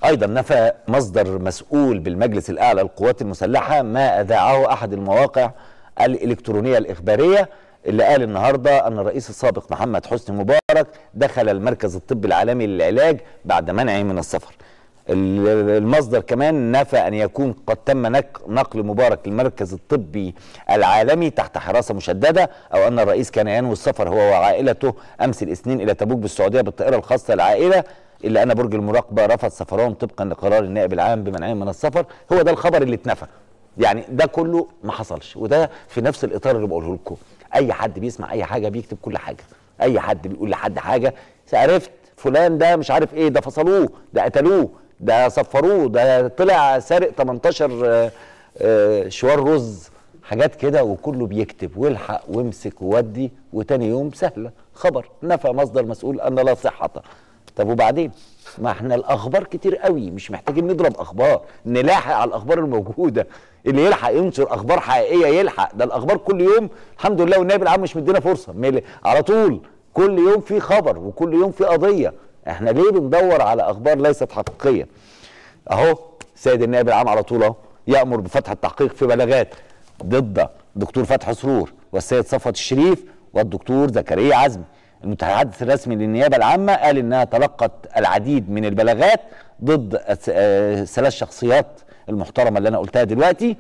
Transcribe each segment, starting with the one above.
ايضا نفى مصدر مسؤول بالمجلس الاعلى للقوات المسلحه ما اذاعه احد المواقع الالكترونيه الاخباريه اللي قال النهارده ان الرئيس السابق محمد حسني مبارك دخل المركز الطبي العالمي للعلاج بعد منعه من السفر. ال- المصدر كمان نفى ان يكون قد تم نك- نقل مبارك للمركز الطبي العالمي تحت حراسه مشدده او ان الرئيس كان ينوي السفر هو وعائلته امس الاثنين الى تبوك بالسعوديه بالطائره الخاصه للعائله الا ان برج المراقبه رفض سفرهم طبقا لقرار النائب العام بمنعهم من السفر هو ده الخبر اللي اتنفى يعني ده كله ما حصلش وده في نفس الاطار اللي بقوله لكم اي حد بيسمع اي حاجه بيكتب كل حاجه اي حد بيقول لحد حاجه عرفت فلان ده مش عارف ايه ده فصلوه ده قتلوه ده صفروه ده طلع سارق 18 آه، آه، شوار رز حاجات كده وكله بيكتب والحق وامسك وودي وتاني يوم سهله خبر نفى مصدر مسؤول ان لا صحه طب وبعدين ما احنا الاخبار كتير قوي مش محتاجين نضرب اخبار نلاحق على الاخبار الموجوده اللي يلحق ينشر اخبار حقيقيه يلحق ده الاخبار كل يوم الحمد لله والنائب العام مش مدينا فرصه مل- على طول كل يوم في خبر وكل يوم في قضيه احنا ليه بندور على اخبار ليست حقيقيه اهو سيد النائب العام على طول اهو يامر بفتح التحقيق في بلاغات ضد دكتور فتحي سرور والسيد صفوت الشريف والدكتور زكريا عزمي المتحدث الرسمي للنيابه العامه قال انها تلقت العديد من البلاغات ضد الس- آه، ثلاث شخصيات المحترمه اللي انا قلتها دلوقتي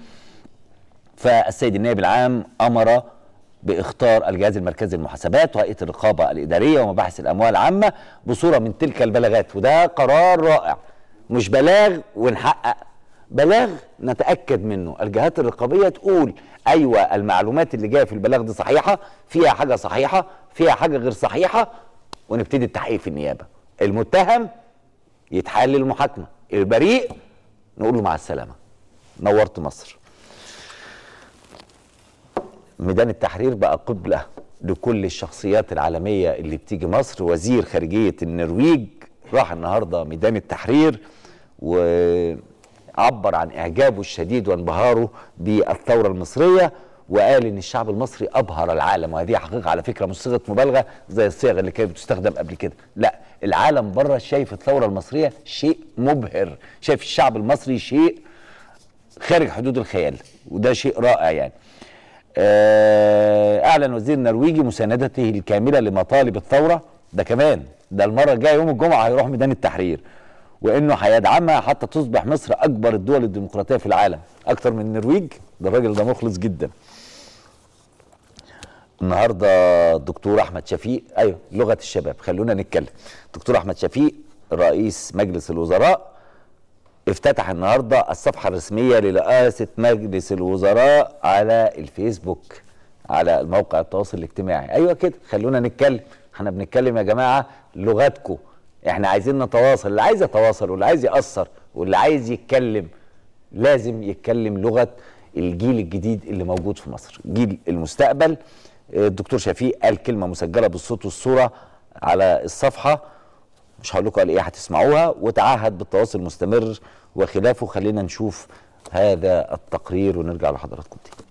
فالسيد النائب العام امر باختار الجهاز المركزي للمحاسبات وهيئه الرقابه الاداريه ومباحث الاموال العامه بصوره من تلك البلاغات وده قرار رائع مش بلاغ ونحقق بلاغ نتاكد منه الجهات الرقابيه تقول ايوه المعلومات اللي جايه في البلاغ دي صحيحه فيها حاجه صحيحه فيها حاجه غير صحيحه ونبتدي التحقيق في النيابه المتهم يتحال للمحاكمه البريء نقول له مع السلامه نورت مصر ميدان التحرير بقى قبلة لكل الشخصيات العالمية اللي بتيجي مصر وزير خارجية النرويج راح النهاردة ميدان التحرير وعبر عن إعجابه الشديد وانبهاره بالثورة المصرية وقال إن الشعب المصري أبهر العالم وهذه حقيقة على فكرة مش صيغة مبالغة زي الصيغ اللي كانت بتستخدم قبل كده لا العالم بره شايف الثورة المصرية شيء مبهر شايف الشعب المصري شيء خارج حدود الخيال وده شيء رائع يعني آه، اعلن وزير النرويجي مساندته الكامله لمطالب الثوره ده كمان ده المره الجايه يوم الجمعه هيروح ميدان التحرير وانه هيدعمها حتى تصبح مصر اكبر الدول الديمقراطيه في العالم اكتر من النرويج ده الراجل ده مخلص جدا النهارده الدكتور احمد شفيق ايوه لغه الشباب خلونا نتكلم دكتور احمد شفيق رئيس مجلس الوزراء افتتح النهارده الصفحه الرسميه لرئاسه مجلس الوزراء على الفيسبوك على الموقع التواصل الاجتماعي ايوه كده خلونا نتكلم احنا بنتكلم يا جماعه لغتكم احنا عايزين نتواصل اللي عايز يتواصل واللي عايز يأثر واللي عايز يتكلم لازم يتكلم لغه الجيل الجديد اللي موجود في مصر جيل المستقبل الدكتور شفيق قال كلمه مسجله بالصوت والصوره على الصفحه مش هقول لكم قال ايه هتسمعوها وتعهد بالتواصل المستمر وخلافه خلينا نشوف هذا التقرير ونرجع لحضراتكم تاني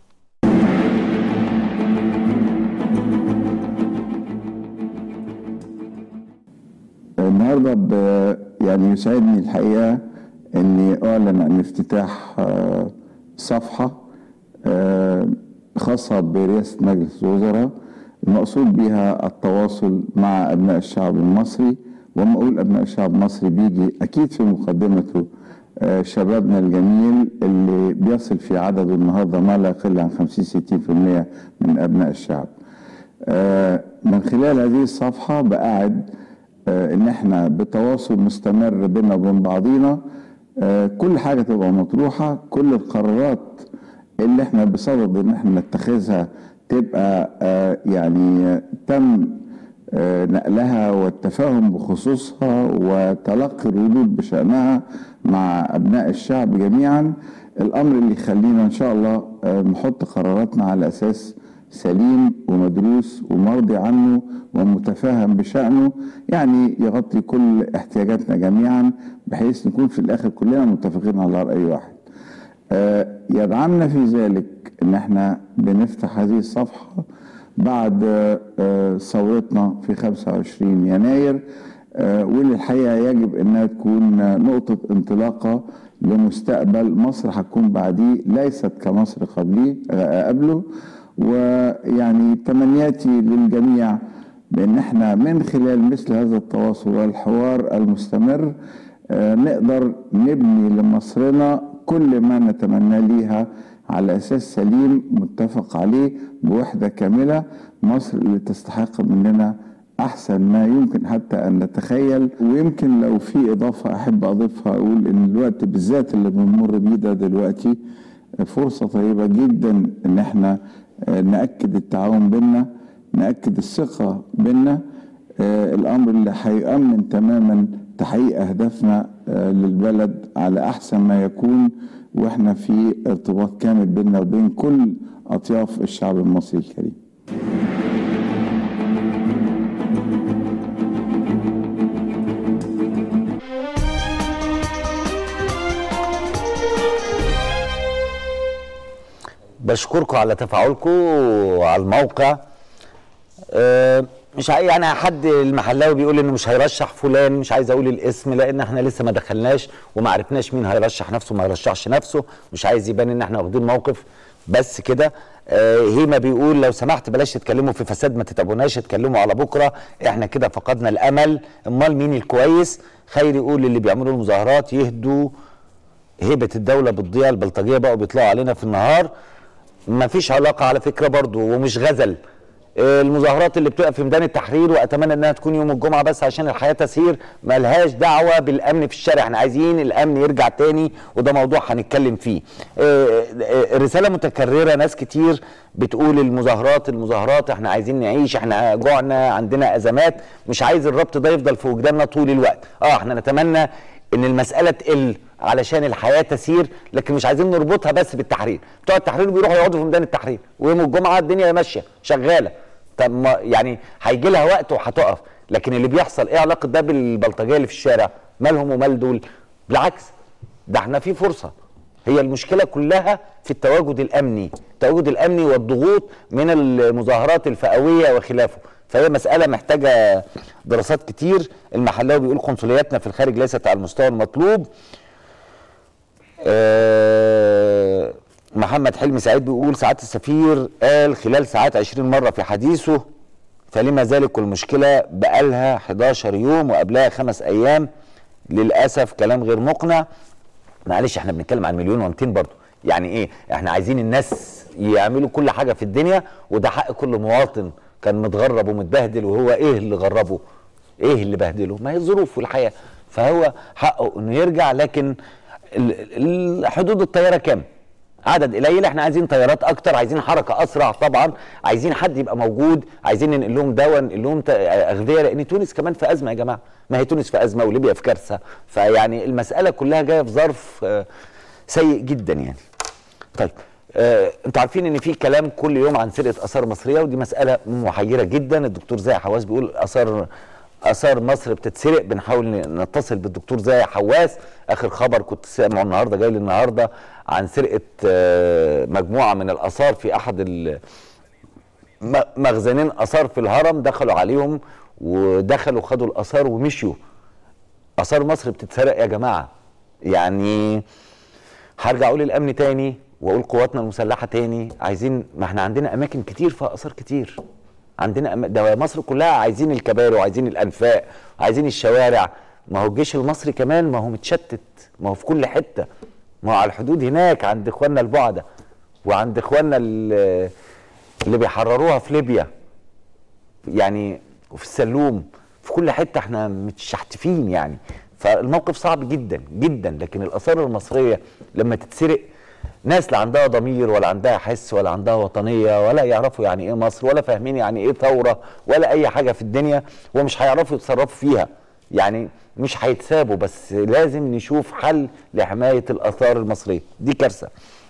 النهارده ب- يعني يسعدني الحقيقه اني اعلن عن افتتاح آه، صفحه آه، خاصه برئاسه مجلس الوزراء المقصود بها التواصل مع ابناء الشعب المصري وما اقول ابناء الشعب المصري بيجي اكيد في مقدمته آه، شبابنا الجميل اللي بيصل في عدده النهارده ما لا يقل عن 50 60% من ابناء الشعب. آه، من خلال هذه الصفحه بقعد آه، ان احنا بتواصل مستمر بينا وبين بعضينا آه، كل حاجه تبقى مطروحه كل القرارات اللي احنا بصدد ان احنا نتخذها تبقى آه، يعني آه، تم آه، نقلها والتفاهم بخصوصها وتلقي الردود بشأنها مع أبناء الشعب جميعا الأمر اللي يخلينا إن شاء الله آه، نحط قراراتنا على أساس سليم ومدروس ومرضي عنه ومتفاهم بشأنه يعني يغطي كل احتياجاتنا جميعا بحيث نكون في الآخر كلنا متفقين على رأي واحد آه، يدعمنا في ذلك ان احنا بنفتح هذه الصفحة بعد آه، ثورتنا في 25 يناير آه، واللي الحقيقه يجب انها تكون نقطه انطلاقه لمستقبل مصر هتكون بعديه ليست كمصر قبليه آه، قبله ويعني تمنياتي للجميع بان احنا من خلال مثل هذا التواصل والحوار المستمر آه، نقدر نبني لمصرنا كل ما نتمناه ليها على اساس سليم متفق عليه بوحده كامله مصر اللي تستحق مننا احسن ما يمكن حتى ان نتخيل ويمكن لو في اضافه احب اضيفها اقول ان الوقت بالذات اللي بنمر بيه ده دلوقتي فرصه طيبه جدا ان احنا آه، ناكد التعاون بينا ناكد الثقه بينا آه، الامر اللي هيؤمن تماما تحقيق اهدافنا آه، للبلد على احسن ما يكون واحنا في ارتباط كامل بيننا وبين كل اطياف الشعب المصري الكريم بشكركم على تفاعلكم وعلى الموقع آه، مش عاي- يعني حد المحلاوي بيقول انه مش هيرشح فلان مش عايز اقول الاسم لان احنا لسه ما دخلناش وما عرفناش مين هيرشح نفسه وما يرشحش نفسه مش عايز يبان ان احنا واخدين موقف بس كده آه، هيما بيقول لو سمحت بلاش تتكلموا في فساد ما تتابعوناش اتكلموا على بكره احنا كده فقدنا الامل امال مين الكويس خير يقول اللي بيعملوا المظاهرات يهدوا هيبه الدوله بتضيع البلطجيه بقوا بيطلعوا علينا في النهار ما فيش علاقه على فكره برضو ومش غزل آه، المظاهرات اللي بتبقى في ميدان التحرير واتمنى انها تكون يوم الجمعه بس عشان الحياه تسير ملهاش دعوه بالامن في الشارع احنا عايزين الامن يرجع تاني وده موضوع هنتكلم فيه آه، آه، رساله متكرره ناس كتير بتقول المظاهرات المظاهرات احنا عايزين نعيش احنا جوعنا عندنا ازمات مش عايز الربط ده يفضل في وجداننا طول الوقت اه احنا نتمنى ان المساله تقل علشان الحياه تسير لكن مش عايزين نربطها بس بالتحرير بتوع التحرير بيروحوا يقعدوا في ميدان التحرير ويوم الجمعه الدنيا ماشيه شغاله طب ما يعني هيجي لها وقت وهتقف لكن اللي بيحصل ايه علاقه ده بالبلطجيه اللي في الشارع مالهم ومال دول بالعكس ده احنا في فرصه هي المشكله كلها في التواجد الامني التواجد الامني والضغوط من المظاهرات الفئويه وخلافه فهي مساله محتاجه دراسات كتير المحلاوي بيقول قنصلياتنا في الخارج ليست على المستوى المطلوب آه، محمد حلمي سعيد بيقول سعاده السفير قال خلال ساعات 20 مره في حديثه فلما ذلك المشكله بقالها 11 يوم وقبلها خمس ايام للاسف كلام غير مقنع معلش احنا بنتكلم عن مليون و200 برضه يعني ايه احنا عايزين الناس يعملوا كل حاجه في الدنيا وده حق كل مواطن كان متغرب ومتبهدل وهو ايه اللي غربه ايه اللي بهدله ما هي الظروف والحياه فهو حقه انه يرجع لكن ال- ال- حدود الطياره كام عدد قليل احنا عايزين طيارات اكتر عايزين حركه اسرع طبعا عايزين حد يبقى موجود عايزين ننقل لهم دواء ننقل لهم ت- اغذيه لان تونس كمان في ازمه يا جماعه ما هي تونس في ازمه وليبيا في كارثه فيعني المساله كلها جايه في ظرف آه، سيء جدا يعني طيب آه، انتوا عارفين ان في كلام كل يوم عن سرقه اثار مصريه ودي مساله محيره جدا الدكتور زاهي حواس بيقول اثار اثار مصر بتتسرق بنحاول ن- نتصل بالدكتور زاهي حواس اخر خبر كنت سامعه النهارده جاي لي النهارده عن سرقه آه، مجموعه من الاثار في احد ال- م- مخزنين اثار في الهرم دخلوا عليهم ودخلوا خدوا الاثار ومشيوا اثار مصر بتتسرق يا جماعه يعني هرجع اقول الامن تاني واقول قواتنا المسلحه تاني عايزين ما احنا عندنا اماكن كتير فيها اثار كتير عندنا أم... ده مصر كلها عايزين الكباري وعايزين الانفاق وعايزين الشوارع ما هو الجيش المصري كمان ما هو متشتت ما هو في كل حته ما هو على الحدود هناك عند اخواننا البعده وعند اخواننا ال- اللي بيحرروها في ليبيا يعني وفي السلوم في كل حته احنا متشحتفين يعني فالموقف صعب جدا جدا لكن الاثار المصريه لما تتسرق ناس لا عندها ضمير ولا عندها حس ولا عندها وطنيه ولا يعرفوا يعني ايه مصر ولا فاهمين يعني ايه ثوره ولا اي حاجه في الدنيا ومش هيعرفوا يتصرفوا فيها يعني مش هيتسابوا بس لازم نشوف حل لحمايه الاثار المصريه دي كارثه